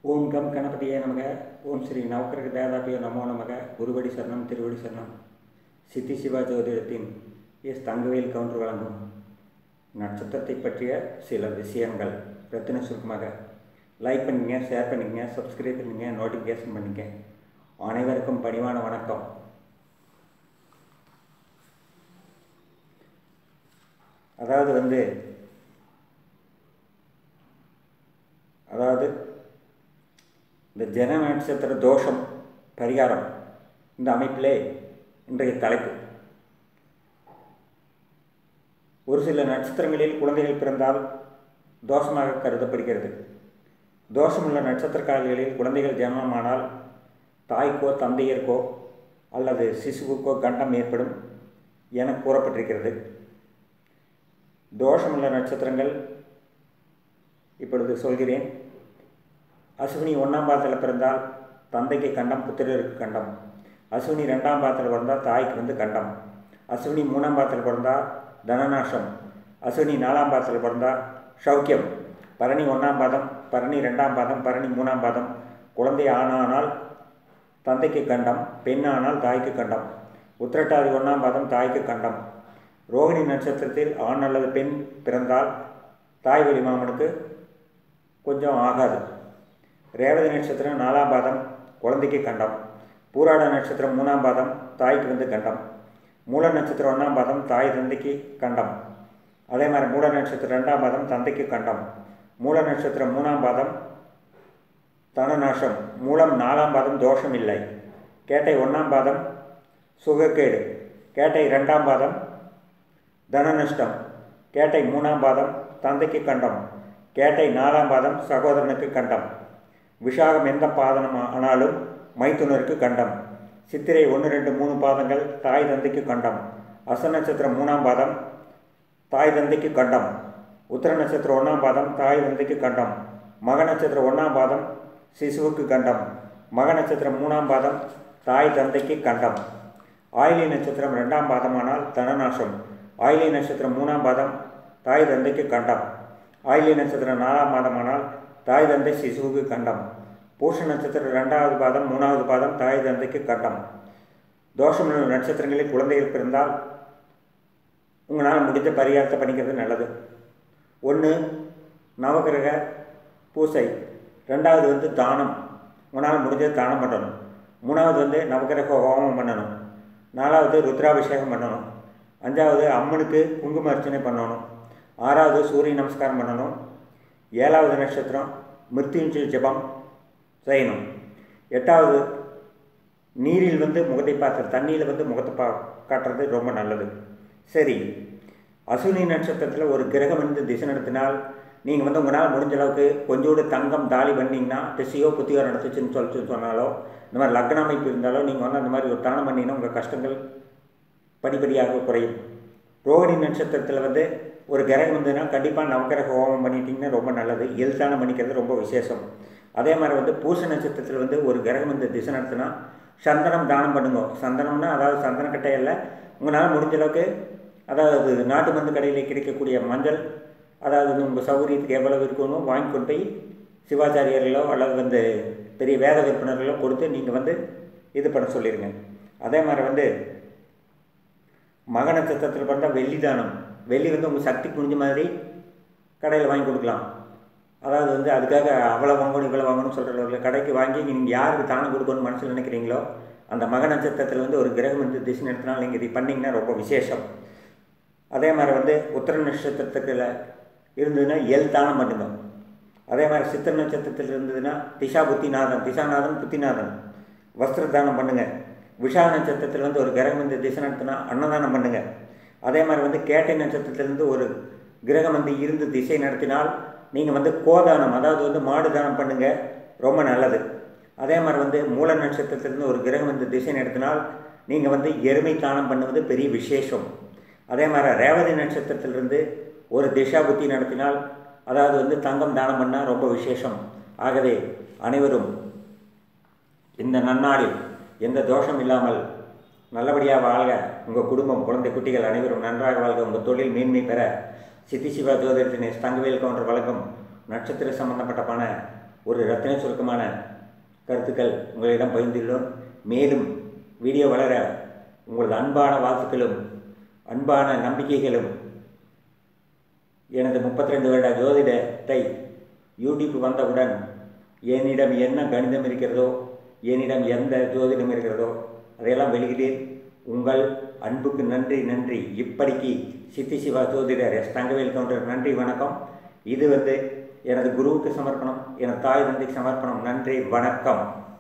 ஓம் come கணபதியே நமக ஓம் ஸ்ரீ நவக்கிரக தேவதாபியோ நமோ நமக குருவடி சரணம் திருவடி சரணம் சித்தி சிவா ஜோதிடத்தின் எஸ் தங்கவேல் கவுண்டர் வழங்கும் நட்சத்திரத்தை பற்றிய சில விஷயங்கள் ரத்தின சுருக்கமாக லைக் பண்ணிங்க ஷேர் பண்ணிங்க சப்ஸ்கிரைப் பண்ணிங்க நோட்டிஃபிகேஷன் பண்ணிங்க அனைவருக்கும் பணிவான வணக்கம் அதாவது வந்து அதாவது இந்த ஜன நட்சத்திர தோஷம் பரிகாரம் இந்த அமைப்பிலே இன்றைய தலைப்பு ஒரு சில நட்சத்திரங்களில் குழந்தைகள் பிறந்தால் தோஷமாக கருதப்படுகிறது தோஷமுள்ள நட்சத்திரக்காரர்களில் குழந்தைகள் ஜனனமானால் தாய்க்கோ தந்தையர்க்கோ அல்லது சிசுவுக்கோ கண்டம் ஏற்படும் என கூறப்பட்டிருக்கிறது தோஷமுள்ள நட்சத்திரங்கள் இப்பொழுது சொல்கிறேன் அசுவினி ஒன்றாம் பாதத்தில் பிறந்தால் தந்தைக்கு கண்டம் புத்திரருக்கு கண்டம் அசுவினி ரெண்டாம் பாதத்தில் பிறந்தால் தாய்க்கு வந்து கண்டம் அசுவினி மூணாம் பாதத்தில் பிறந்தால் தனநாசம் அசுவினி நாலாம் பாதத்தில் பிறந்தால் சௌக்கியம் பரணி ஒன்றாம் பாதம் பரணி ரெண்டாம் பாதம் பரணி மூணாம் பாதம் குழந்தை ஆணானால் தந்தைக்கு கண்டம் பெண்ணானால் தாய்க்கு கண்டம் உத்திரட்டாதி ஒன்றாம் பாதம் தாய்க்கு கண்டம் ரோகிணி நட்சத்திரத்தில் ஆண் அல்லது பெண் பிறந்தால் தாய் வழி மாமனுக்கு கொஞ்சம் ஆகாது ரேவதி நட்சத்திரம் நாலாம் பாதம் குழந்தைக்கு கண்டம் பூராட நட்சத்திரம் மூணாம் பாதம் தாய்க்கு வந்து கண்டம் மூல நட்சத்திரம் ஒன்றாம் பாதம் தாய் தந்தைக்கு கண்டம் அதே மாதிரி மூல நட்சத்திரம் ரெண்டாம் பாதம் தந்தைக்கு கண்டம் மூல நட்சத்திரம் மூணாம் பாதம் தனநாசம் மூலம் நாலாம் பாதம் தோஷம் இல்லை கேட்டை ஒன்றாம் பாதம் சுகக்கேடு கேட்டை ரெண்டாம் பாதம் தனநஷ்டம் கேட்டை மூணாம் பாதம் தந்தைக்கு கண்டம் கேட்டை நாலாம் பாதம் சகோதரனுக்கு கண்டம் விஷாகம் எந்த பாதனம் ஆனாலும் மைத்துனருக்கு கண்டம் சித்திரை ஒன்று ரெண்டு மூணு பாதங்கள் தாய் தந்தைக்கு கண்டம் அச நட்சத்திரம் மூணாம் பாதம் தாய் தந்தைக்கு கண்டம் உத்தர நட்சத்திரம் ஒன்றாம் பாதம் தாய் தந்தைக்கு கண்டம் மக நட்சத்திரம் ஒன்றாம் பாதம் சிசுவுக்கு கண்டம் மக நட்சத்திரம் மூணாம் பாதம் தாய் தந்தைக்கு கண்டம் ஆயிலி நட்சத்திரம் ரெண்டாம் பாதமானால் தனநாசம் ஆயிலி நட்சத்திரம் மூணாம் பாதம் தாய் தந்தைக்கு கண்டம் ஆயிலி நட்சத்திரம் நாலாம் பாதமானால் தாய் தந்தை சிசுவுக்கு கண்டம் பூஷ நட்சத்திரம் ரெண்டாவது பாதம் மூணாவது பாதம் தாய் தந்தைக்கு கண்டம் தோஷமுள்ள நட்சத்திரங்களில் குழந்தைகள் பிறந்தால் உங்களால் முடிஞ்ச பரிகாரத்தை பண்ணிக்கிறது நல்லது ஒன்று நவகிரக பூசை ரெண்டாவது வந்து தானம் உங்களால் முடிஞ்சது தானம் பண்ணணும் மூணாவது வந்து நவகிரக ஹோமம் பண்ணணும் நாலாவது ருத்ராபிஷேகம் பண்ணணும் அஞ்சாவது அம்மனுக்கு குங்கும அர்ச்சனை பண்ணணும் ஆறாவது சூரிய நமஸ்காரம் பண்ணணும் ஏழாவது நட்சத்திரம் மிருத்யுஞ்சய ஜபம் செய்யணும் எட்டாவது நீரில் வந்து முகத்தை பார்த்து தண்ணியில் வந்து முகத்தை பா காட்டுறது ரொம்ப நல்லது சரி அசுனி நட்சத்திரத்தில் ஒரு கிரகம் வந்து திசை நடத்தினால் நீங்கள் வந்து உங்களால் முடிஞ்ச அளவுக்கு கொஞ்சோடு தங்கம் தாலி பண்ணிங்கன்னா திசையோ புத்தியோ நடத்துச்சுன்னு சொல்லிட்டு சொன்னாலோ இந்த மாதிரி லக்ன அமைப்பு இருந்தாலோ நீங்கள் வந்து அந்த மாதிரி ஒரு தானம் பண்ணிங்கன்னா உங்கள் கஷ்டங்கள் படிப்படியாக குறையும் ரோகிணி நட்சத்திரத்தில் வந்து ஒரு கிரகம் வந்ததுன்னா கண்டிப்பாக நவகிரக ஹோமம் பண்ணிட்டீங்கன்னா ரொம்ப நல்லது எல்தானம் பண்ணிக்கிறது ரொம்ப விசேஷம் அதே மாதிரி வந்து பூச நட்சத்திரத்தில் வந்து ஒரு கிரகம் வந்து திசை நடத்தினா சந்தனம் தானம் பண்ணுங்க சந்தனம்னா அதாவது சந்தனக்கட்டையில் உங்களால் முடிஞ்ச அளவுக்கு அதாவது நாட்டு மருந்து கடையில் கிடைக்கக்கூடிய மஞ்சள் அதாவது உங்கள் சௌகரியத்துக்கு எவ்வளவு இருக்கணும் வாங்கி கொண்டு போய் சிவாச்சாரியர்களோ அல்லது வந்து பெரிய வேத விற்பனர்களோ கொடுத்து நீங்கள் வந்து இது பண்ண சொல்லிடுங்க அதே மாதிரி வந்து மக நட்சத்திரத்தில் பிறந்தால் வெள்ளி தானம் வெள்ளி வந்து உங்கள் சக்திக்கு முடிஞ்ச மாதிரி கடையில் வாங்கி கொடுக்கலாம் அதாவது வந்து அதுக்காக அவ்வளோ வாங்கணும் இவ்வளோ வாங்கணும்னு சொல்கிறவர்கள் கடைக்கு வாங்கி நீங்கள் யாருக்கு தானம் கொடுக்கணும்னு மனசில் நினைக்கிறீங்களோ அந்த மக நட்சத்திரத்தில் வந்து ஒரு கிரகம் வந்து திசை நடத்தினால் நீங்கள் இது பண்ணிங்கன்னா ரொம்ப விசேஷம் அதே மாதிரி வந்து உத்தர நட்சத்திரத்துக்குள்ள இருந்ததுன்னா எல் தானம் பண்ணுங்க அதே மாதிரி சித்திர நட்சத்திரத்தில் இருந்ததுன்னா திஷா புத்திநாதன் திசாநாதன் புத்திநாதன் வஸ்திர தானம் பண்ணுங்கள் விஷா நட்சத்திரத்தில் வந்து ஒரு கிரகம் வந்து திசை நடத்தினா அன்னதானம் பண்ணுங்கள் அதே மாதிரி வந்து கேட்டை நட்சத்திரத்திலேருந்து ஒரு கிரகம் வந்து இருந்து திசை நடத்தினால் நீங்கள் வந்து கோதானம் அதாவது வந்து மாடு தானம் பண்ணுங்கள் ரொம்ப நல்லது அதே மாதிரி வந்து மூல நட்சத்திரத்திலிருந்து ஒரு கிரகம் வந்து திசை நடத்தினால் நீங்கள் வந்து எருமை தானம் பண்ணுவது பெரிய விசேஷம் அதே மாதிரி ரேவதி நட்சத்திரத்திலிருந்து ஒரு திஷா புத்தி நடத்தினால் அதாவது வந்து தங்கம் தானம் பண்ணால் ரொம்ப விசேஷம் ஆகவே அனைவரும் இந்த நன்னாளில் எந்த தோஷம் இல்லாமல் நல்லபடியாக வாழ்க உங்கள் குடும்பம் குழந்தை குட்டிகள் அனைவரும் நன்றாக வாழ்க உங்கள் தொழில் மேன்மை பெற சித்தி சிவா ஜோதிடத்தின் தங்கவேல் கவுண்டர் வழங்கும் நட்சத்திர சம்பந்தப்பட்ட பண ஒரு ரத்தின சுருக்கமான கருத்துக்கள் உங்களிடம் பகிர்ந்துள்ளோம் மேலும் வீடியோ வளர உங்களது அன்பான வாழ்த்துக்களும் அன்பான நம்பிக்கைகளும் எனது முப்பத்தி ரெண்டு வருட ஜோதிடத்தை யூடியூப் வந்தவுடன் என்னிடம் என்ன கணிதம் இருக்கிறதோ என்னிடம் எந்த ஜோதிடம் இருக்கிறதோ அதையெல்லாம் வெளியிட்டேன் உங்கள் அன்புக்கு நன்றி நன்றி இப்படிக்கு சித்தி சிவா ஜோதிடர் எஸ் தங்கவேல் கவுண்டர் நன்றி வணக்கம் இது வந்து எனது குருவுக்கு சமர்ப்பணம் எனது தாய் தந்தைக்கு சமர்ப்பணம் நன்றி வணக்கம்